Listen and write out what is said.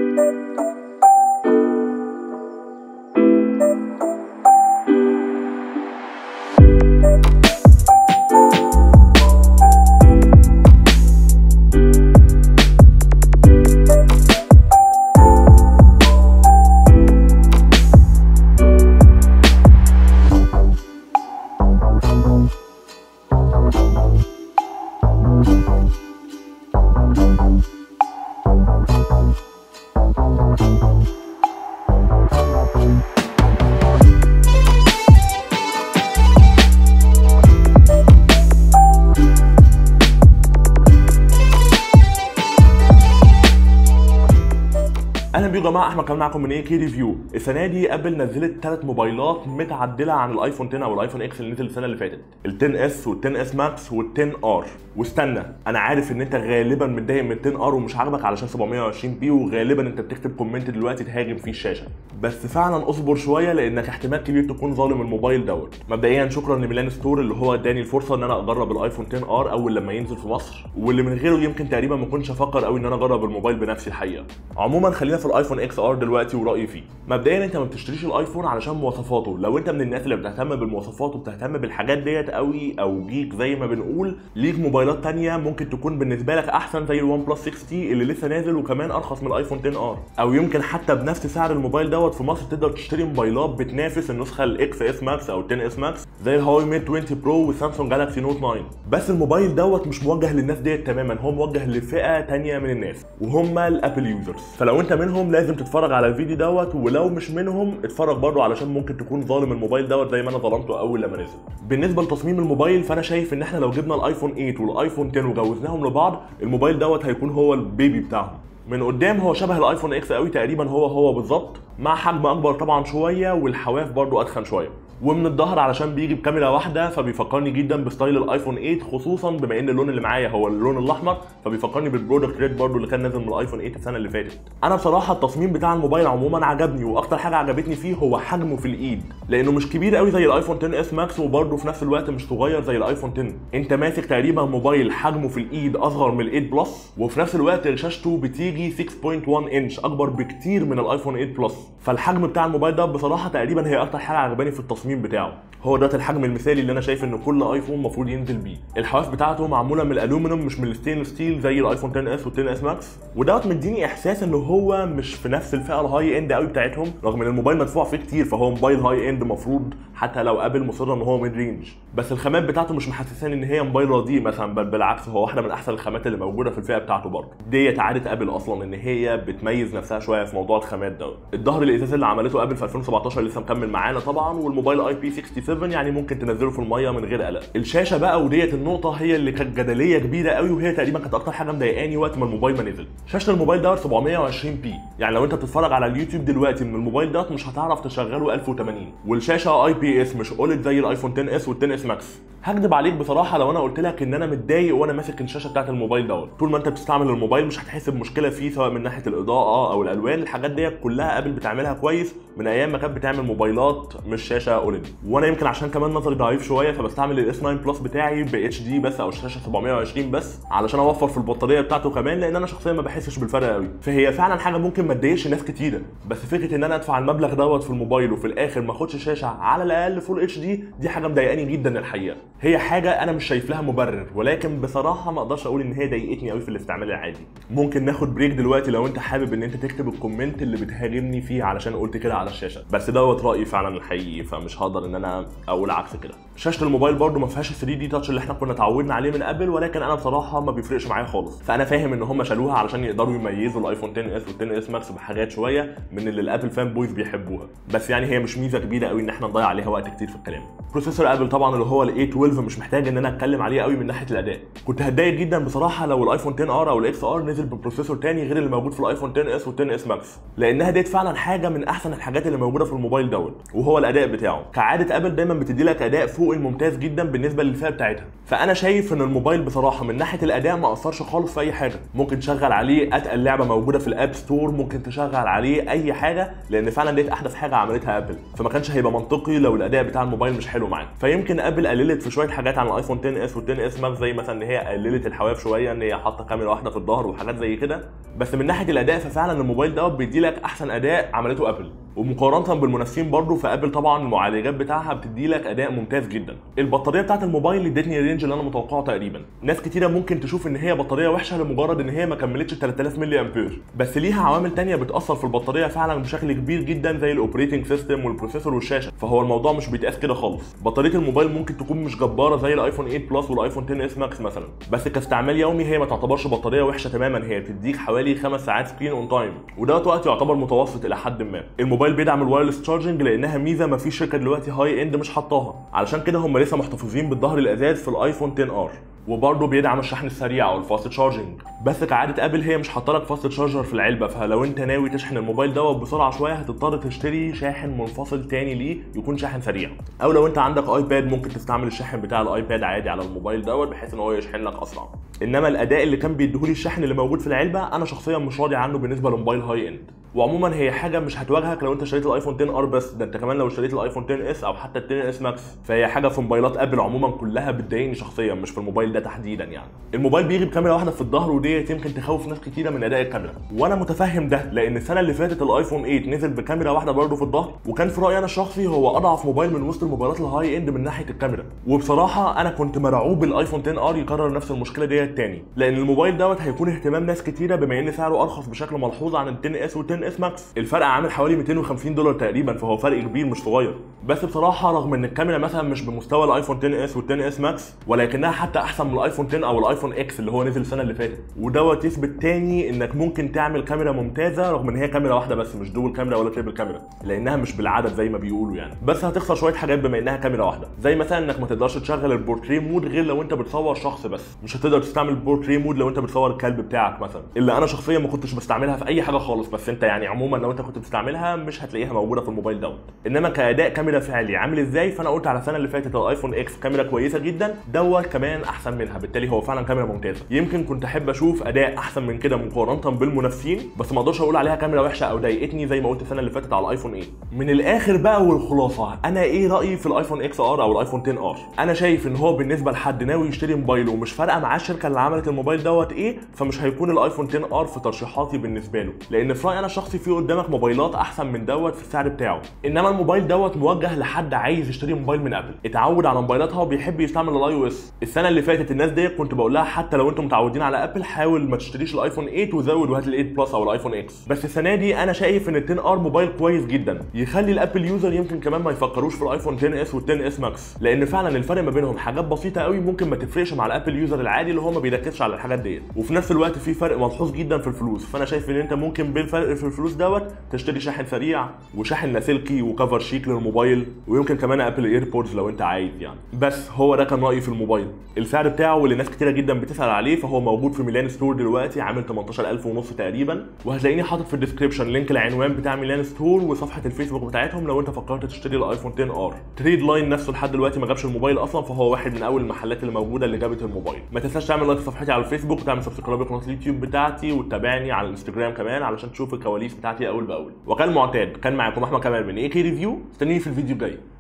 اهلا بيكم يا جماعه احمد كمان معاكم من ايه كي ريفيو السنه دي ابل نزلت ثلاث موبايلات متعدله عن الايفون 10 او الايفون اكس اللي نزل السنه اللي فاتت ال 10 اس وال 10 اس ماكس وال 10 ار واستنى انا عارف ان انت غالبا متضايق من ال 10 ار ومش عاجبك علشان 720 بي وغالبا انت بتكتب كومنت دلوقتي تهاجم فيه الشاشه بس فعلا اصبر شويه لانك احتمال كبير تكون ظالم الموبايل دوت مبدئيا شكرا لميلان ستور اللي هو اداني الفرصه ان انا اجرب الايفون 10 ار اول لما ينزل في مصر واللي من غيره يمكن تقريبا ما كنتش افكر قوي ان انا اجرب الموبايل بنفسي الحقيقه عموما خلينا في الايفون اكس ار دلوقتي ورايي فيه مبدئيا انت ما بتشتريش الايفون علشان مواصفاته لو انت من الناس اللي بتهتم بالمواصفات وبتهتم بالحاجات ديت قوي او جيك زي ما بنقول ليك موبايلات تانية ممكن تكون بالنسبه لك احسن زي الوان بلس 6 تي اللي لسه نازل وكمان ارخص من الايفون 10 ار او يمكن حتى بنفس سعر الموبايل دوت في مصر تقدر تشتري موبايلات بتنافس النسخه الاكس اس ماكس او 10 اس ماكس زي الهواوي ميت 20 برو والسامسونج جالاكسي نوت 9 بس الموبايل دوت مش موجه للناس ديت تماما هو موجه لفئه تانية من الناس وهم الابل يوزرز فلو انت منهم لازم تتفرج على الفيديو دوت ولو مش منهم اتفرج برضه علشان ممكن تكون ظالم الموبايل دوت زي ما انا ظلمته اول لما نزل بالنسبه لتصميم الموبايل فانا شايف ان احنا لو جبنا الايفون 8 والايفون 10 وجوزناهم لبعض الموبايل دوت هيكون هو البيبي بتاعهم من قدام هو شبه الايفون اكس قوي تقريبا هو هو بالظبط مع حجم اكبر طبعا شويه والحواف برضو اتخن شويه ومن الظهر علشان بيجي بكاميرا واحده فبيفكرني جدا بستايل الايفون 8 خصوصا بما ان اللون اللي معايا هو اللون الاحمر فبيفكرني بالبرودكت ريد برضو اللي كان نازل من الايفون 8 السنه اللي فاتت انا بصراحه التصميم بتاع الموبايل عموما عجبني واكتر حاجه عجبتني فيه هو حجمه في الايد لانه مش كبير قوي زي الايفون 10 اس ماكس وبرضه في نفس الوقت مش صغير زي الايفون 10 انت ماسك تقريبا موبايل حجمه في الايد اصغر من ال 8 بلس وفي نفس الوقت شاشته بتيجي 6.1 انش اكبر بكتير من الايفون 8 بلس فالحجم بتاع الموبايل ده بصراحه تقريبا هي اكتر حاجه عجباني في التصميم بتاعه هو ده الحجم المثالي اللي انا شايف ان كل ايفون المفروض ينزل بيه الحواف بتاعته معموله من الالومنيوم مش من الستين ستيل زي الايفون 10 اس وال 10 اس ماكس ودوت مديني احساس ان هو مش في نفس الفئه الهاي اند قوي بتاعتهم رغم ان الموبايل مدفوع فيه كتير فهو موبايل هاي اند مفروض حتى لو ابل مصره ان هو ميد رينج بس الخامات بتاعته مش محسساني ان هي موبايل رديء مثلا بل بالعكس هو واحده من احسن الخامات اللي موجوده في الفئه بتاعته برضه ديت عاده ابل اصلا ان هي بتميز نفسها شويه في موضوع الخامات دوت الظهر الازاز اللي عملته ابل في 2017 لسه مكمل معانا طبعا والموبايل اي بي 67 يعني ممكن تنزله في الميه من غير قلق الشاشه بقى وديت النقطه هي اللي كانت جدليه كبيره قوي وهي تقريبا كانت اكتر حاجه مضايقاني وقت ما الموبايل ما نزل شاشه الموبايل دوت 720 بي يعني لو انت بتتفرج على اليوتيوب دلوقتي من الموبايل دوت مش هتعرف تشغله 1080 والشاشه اي بي اس مش اولد زي الايفون 10 اس وال 10 اس ماكس هكدب عليك بصراحه لو انا قلت لك ان انا متضايق وانا ماسك الشاشه بتاعت الموبايل دوت طول ما انت بتستعمل الموبايل مش هتحس بمشكله فيه سواء من ناحيه الاضاءه او الالوان الحاجات ديت كلها ابل بتعملها كويس من ايام ما كانت بتعمل موبايلات مش شاشه اولد وانا يمكن عشان كمان نظري ضعيف شويه فبستعمل الاس 9 بلس بتاعي ب اتش دي بس او شاشه 720 بس علشان اوفر في البطاريه بتاعته كمان لان انا شخصيا ما بحسش بالفرق قوي فهي فعلا حاجه ممكن ما تضايقش ناس كتيره بس فكره ان انا ادفع المبلغ دوت في الموبايل وفي الاخر ما اخدش شاشه على الاقل فول اتش دي دي حاجه مضايقاني جدا الحقيقه هي حاجه انا مش شايف لها مبرر ولكن بصراحه ما اقدرش اقول ان هي ضايقتني قوي في الاستعمال العادي ممكن ناخد بريك دلوقتي لو انت حابب ان انت تكتب الكومنت اللي بتهاجمني فيه علشان قلت كده على الشاشه بس دوت رايي فعلا الحقيقي فمش هقدر ان انا اقول عكس كده شاشه الموبايل برده ما فيهاش 3 دي تاتش اللي احنا كنا اتعودنا عليه من ابل ولكن انا بصراحه ما بيفرقش معايا خالص فانا فاهم ان هم شالوها علشان يقدروا يميزوا الايفون 10 اس وال 10 اس ماكس بحاجات شويه من اللي الابل فان بويز بيحبوها بس يعني هي مش ميزه كبيره قوي ان احنا نضيع عليها وقت كتير في الكلام بروسيسور ابل طبعا اللي هو الاي 12 مش محتاج ان انا اتكلم عليه قوي من ناحيه الاداء كنت هتضايق جدا بصراحه لو الايفون 10 ار او الاكس ار نزل ببروسيسور تاني غير اللي موجود في الايفون 10 اس وال 10 اس ماكس لانها ديت فعلا حاجه من احسن الحاجات اللي موجوده في الموبايل دوت وهو الاداء بتاعه كعاده ابل دايما بتدي لك اداء فوق الممتاز جدا بالنسبه للفئه بتاعتها فانا شايف ان الموبايل بصراحه من ناحيه الاداء ما اثرش خالص في اي حاجه ممكن تشغل عليه اتقل لعبه موجوده في الاب ستور ممكن تشغل عليه اي حاجه لان فعلا ديت احدث حاجه عملتها ابل فما كانش هيبقى منطقي لو الاداء بتاع الموبايل مش حلو حلو معاك فيمكن ابل قللت في شويه حاجات عن الايفون 10 اس وال 10 اس ماكس زي مثلا ان هي قللت الحواف شويه ان هي حاطه كاميرا واحده في الظهر وحاجات زي كده بس من ناحيه الاداء ففعلا الموبايل دوت بيدي لك احسن اداء عملته ابل ومقارنه بالمنافسين برضه فابل طبعا المعالجات بتاعها بتدي لك اداء ممتاز جدا البطاريه بتاعت الموبايل ادتني الرينج اللي انا متوقعه تقريبا ناس كتيره ممكن تشوف ان هي بطاريه وحشه لمجرد ان هي ما كملتش 3000 ملي امبير بس ليها عوامل تانية بتاثر في البطاريه فعلا بشكل كبير جدا زي الاوبريتنج سيستم والبروسيسور والشاشه فهو الموضوع مش بيتقاس كده خالص بطاريه الموبايل ممكن تكون مش جباره زي الايفون 8 بلس والايفون 10 اس ماكس مثلا بس كاستعمال يومي هي ما تعتبرش بطاريه وحشه تماما هي بتديك حوالي 5 ساعات سكرين اون تايم وده وقت يعتبر متوسط الى حد ما الموبايل بيدعم الوايرلس تشارجنج لانها ميزه ما فيش شركه دلوقتي هاي اند مش حطاها علشان كده هم لسه محتفظين بالظهر الازاز في الايفون 10 ار وبرضه بيدعم الشحن السريع او الفاست تشارجنج بس كعاده ابل هي مش حاطه لك فاست تشارجر في العلبه فلو انت ناوي تشحن الموبايل دوت بسرعه شويه هتضطر تشتري شاحن منفصل تاني ليه يكون شاحن سريع او لو انت عندك ايباد ممكن تستعمل الشاحن بتاع الايباد عادي على الموبايل دوت بحيث ان هو يشحن لك اسرع انما الاداء اللي كان بيديهولي الشحن اللي موجود في العلبه انا شخصيا مش راضي عنه بالنسبه لموبايل هاي اند وعموما هي حاجه مش هتواجهك لو انت اشتريت الايفون 10 ار بس ده انت كمان لو اشتريت الايفون 10 اس او حتى ال 10 اس ماكس فهي حاجه في موبايلات ابل عموما كلها بتضايقني شخصيا مش في الموبايل ده تحديدا يعني الموبايل بيجي بكاميرا واحده في الظهر وديت يمكن تخوف ناس كتيره من اداء الكاميرا وانا متفهم ده لان السنه اللي فاتت الايفون 8 نزل بكاميرا واحده برضه في الظهر وكان في رايي انا الشخصي هو اضعف موبايل من وسط الموبايلات الهاي اند من ناحيه الكاميرا وبصراحه انا كنت مرعوب الايفون 10 ار يكرر نفس المشكله ديت تاني لان الموبايل دوت هيكون اهتمام ناس كتيره بما ان سعره ارخص بشكل ملحوظ عن ال 10 اس وال 10 اس ماكس الفرق عامل حوالي 250 دولار تقريبا فهو فرق كبير مش صغير بس بصراحه رغم ان الكاميرا مثلا مش بمستوى الايفون 10 اس وال 10 اس ماكس ولكنها حتى احسن من الايفون 10 او الايفون اكس اللي هو نزل السنه اللي فاتت ودوت يثبت تاني انك ممكن تعمل كاميرا ممتازه رغم ان هي كاميرا واحده بس مش دول كاميرا ولا تريبل كاميرا لانها مش بالعدد زي ما بيقولوا يعني بس هتخسر شويه حاجات بما انها كاميرا واحده زي مثلا انك ما تقدرش تشغل البورتريه مود غير لو انت بتصور شخص بس مش هتقدر تستعمل البورتريه مود لو انت بتصور الكلب بتاعك مثلا اللي انا شخصيا ما كنتش بستعملها في اي حاجه خالص بس انت يعني عموما لو انت كنت بتستعملها مش هتلاقيها موجوده في الموبايل دوت انما كاداء كاميرا فعلي عامل ازاي فانا قلت على السنه اللي فاتت الايفون اكس كاميرا كويسه جدا دوت كمان احسن منها بالتالي هو فعلا كاميرا ممتازه يمكن كنت احب اشوف اداء احسن من كده مقارنه بالمنافسين بس ما اقدرش اقول عليها كاميرا وحشه او ضايقتني زي ما قلت السنه اللي فاتت على الايفون 8 من الاخر بقى والخلاصه انا ايه رايي في الايفون اكس ار او الايفون 10 ار انا شايف ان هو بالنسبه لحد ناوي يشتري موبايل ومش فارقه معاه الشركه اللي عملت الموبايل دوت ايه فمش هيكون الايفون 10 ار في ترشيحاتي بالنسبه له لان في رايي انا الشخصي في قدامك موبايلات احسن من دوت في السعر بتاعه انما الموبايل دوت موجه لحد عايز يشتري موبايل من ابل اتعود على موبايلاتها وبيحب يستعمل الاي او اس السنه اللي فاتت الناس ديت كنت بقول لها حتى لو انتم متعودين على ابل حاول ما تشتريش الايفون 8 وزود وهات ال 8 بلس او الايفون اكس بس السنه دي انا شايف ان ال 10 ار موبايل كويس جدا يخلي الابل يوزر يمكن كمان ما يفكروش في الايفون 10 اس وال 10 اس ماكس لان فعلا الفرق ما بينهم حاجات بسيطه قوي ممكن ما تفرقش مع الابل يوزر العادي اللي هو ما بيركزش على الحاجات ديت وفي نفس الوقت في فرق ملحوظ جدا في الفلوس فانا شايف ان انت ممكن بالفرق في الفلوس دوت تشتري شاحن سريع وشاحن لاسلكي وكفر شيك للموبايل ويمكن كمان ابل ايربودز لو انت عايز يعني بس هو ده كان رايي في الموبايل السعر بتاعه واللي ناس كتيره جدا بتسال عليه فهو موجود في ميلان ستور دلوقتي عامل 18000 ونص تقريبا وهتلاقيني حاطط في الديسكربشن لينك العنوان بتاع ميلان ستور وصفحه الفيسبوك بتاعتهم لو انت فكرت تشتري الايفون 10 ار تريد لاين نفسه لحد دلوقتي ما جابش الموبايل اصلا فهو واحد من اول المحلات اللي موجوده اللي جابت الموبايل ما تنساش تعمل لايك لصفحتي على الفيسبوك وتعمل سبسكرايب لقناه اليوتيوب بتاعتي وتتابعني على الانستجرام كمان علشان تشوف الكواليس بتاعتي اول باول وكالمعتاد كان معاكم احمد كمال من اي كي ريفيو استنيني في الفيديو الجاي